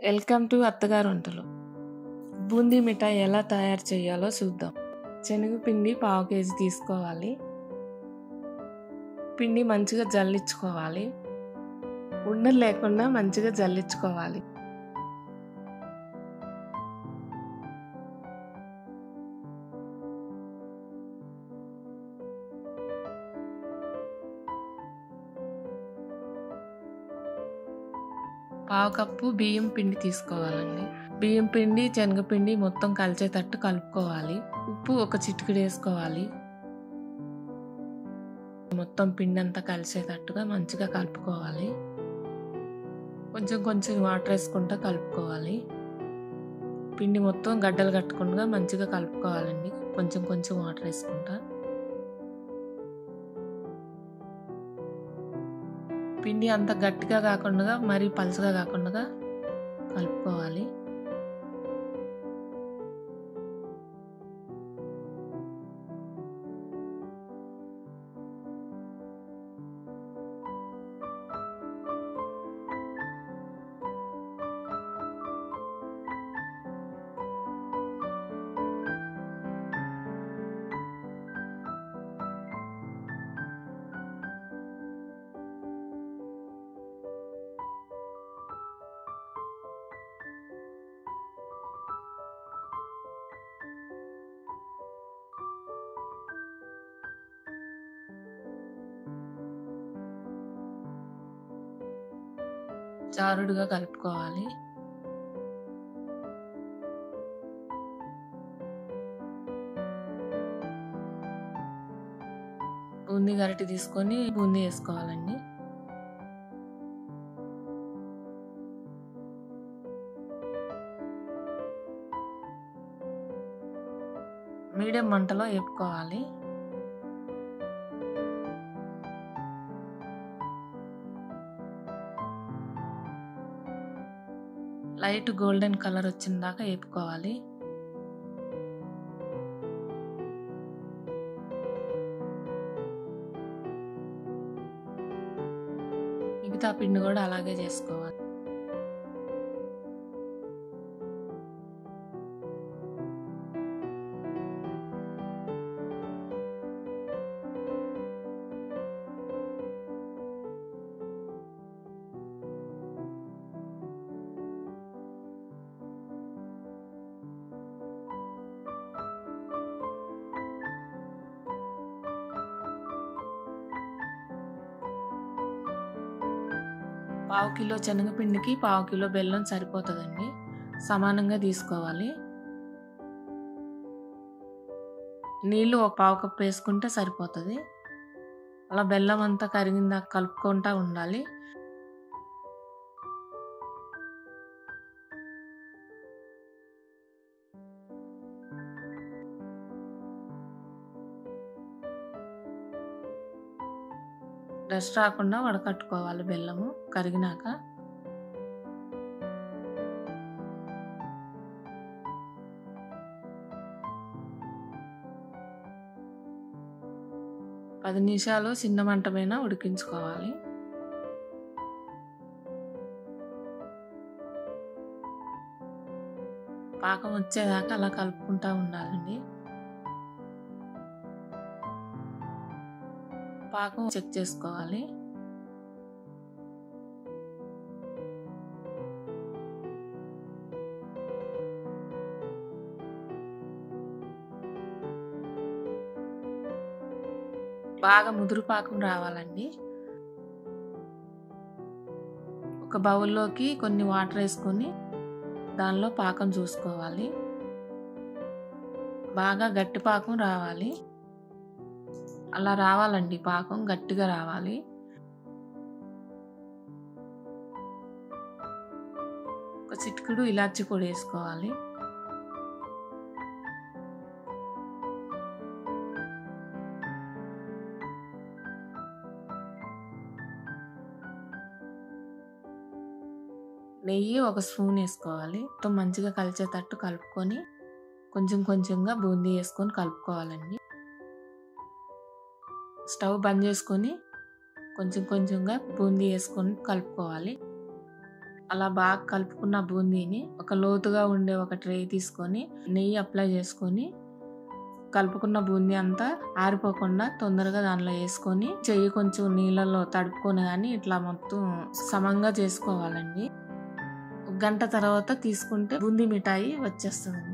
welcome to అత్తగారు వంటలు బూందీ మిఠాయి ఎలా తయారు చేయాలో చూద్దాం శనగపిండి పావు కేజీ తీసుకోవాలి పిండి మంచిగా జల్లించుకోవాలి ఉండలు లేకుండా మంచిగా జల్లించుకోవాలి పావు కప్పు బియ్యం పిండి తీసుకోవాలండి బియ్యం పిండి శనగపిండి మొత్తం కలిసేటట్టు కలుపుకోవాలి ఉప్పు ఒక చిటికెడు వేసుకోవాలి మొత్తం పిండి అంతా కలిసేటట్టుగా మంచిగా కలుపుకోవాలి కొంచెం కొంచెం వాటర్ వేసుకుంటా కలుపుకోవాలి పిండి మొత్తం గడ్డలు కట్టకుండా మంచిగా కలుపుకోవాలండి కొంచెం కొంచెం వాటర్ వేసుకుంటా పిండి అంత గట్టిగా కాకుండా మరీ పలుచగా కాకుండా కలుపుకోవాలి జారుడుగా కలుపుకోవాలి బూందీ గరిటె తీసుకొని బూందీ వేసుకోవాలండి మీడియం మంటలో వేపుకోవాలి లైట్ గోల్డెన్ కలర్ వచ్చిన దాకా వేపుకోవాలి మిగతా పిండి కూడా అలాగే చేసుకోవాలి పావు కిలో శనగపిండికి పావు కిలో బెల్లం సరిపోతుందండి సమానంగా తీసుకోవాలి నీళ్ళు ఒక పావు కప్పు వేసుకుంటే సరిపోతుంది అలా బెల్లం అంతా కరిగిందాక కలుపుకుంటా ఉండాలి డస్ట్ రాకుండా వడకట్టుకోవాలి బెల్లము కరిగినాక పది నిమిషాలు చిన్న మంట పైన ఉడికించుకోవాలి పాకం వచ్చేదాకా అలా కలుపుకుంటా ఉండాలండి పాకం చెక్ చేసుకోవాలి బాగా ముదురు పాకం రావాలండి ఒక బౌల్లోకి కొన్ని వాటర్ వేసుకొని దానిలో పాకం చూసుకోవాలి బాగా గట్టి పాకం రావాలి అలా రావాలండి పాకం గట్టిగా రావాలి ఒక చిటికుడు ఇలాచి పొడి వేసుకోవాలి నెయ్యి ఒక స్పూన్ వేసుకోవాలి మొత్తం మంచిగా కలిసేటట్టు కలుపుకొని కొంచెం కొంచెంగా బూందీ వేసుకొని కలుపుకోవాలండి స్టవ్ బంద్ చేసుకొని కొంచెం కొంచెంగా బూందీ వేసుకొని కలుపుకోవాలి అలా బాగా కలుపుకున్న బూందీని ఒక లోతుగా ఉండే ఒక ట్రే తీసుకొని నెయ్యి అప్లై చేసుకొని కలుపుకున్న బూందీ అంతా ఆరిపోకుండా తొందరగా దానిలో వేసుకొని చెయ్యి కొంచెం నీళ్ళలో తడుపుకొని కానీ ఇట్లా మొత్తం సమంగా చేసుకోవాలండి ఒక గంట తర్వాత తీసుకుంటే బూందీ మిఠాయి వచ్చేస్తుందండి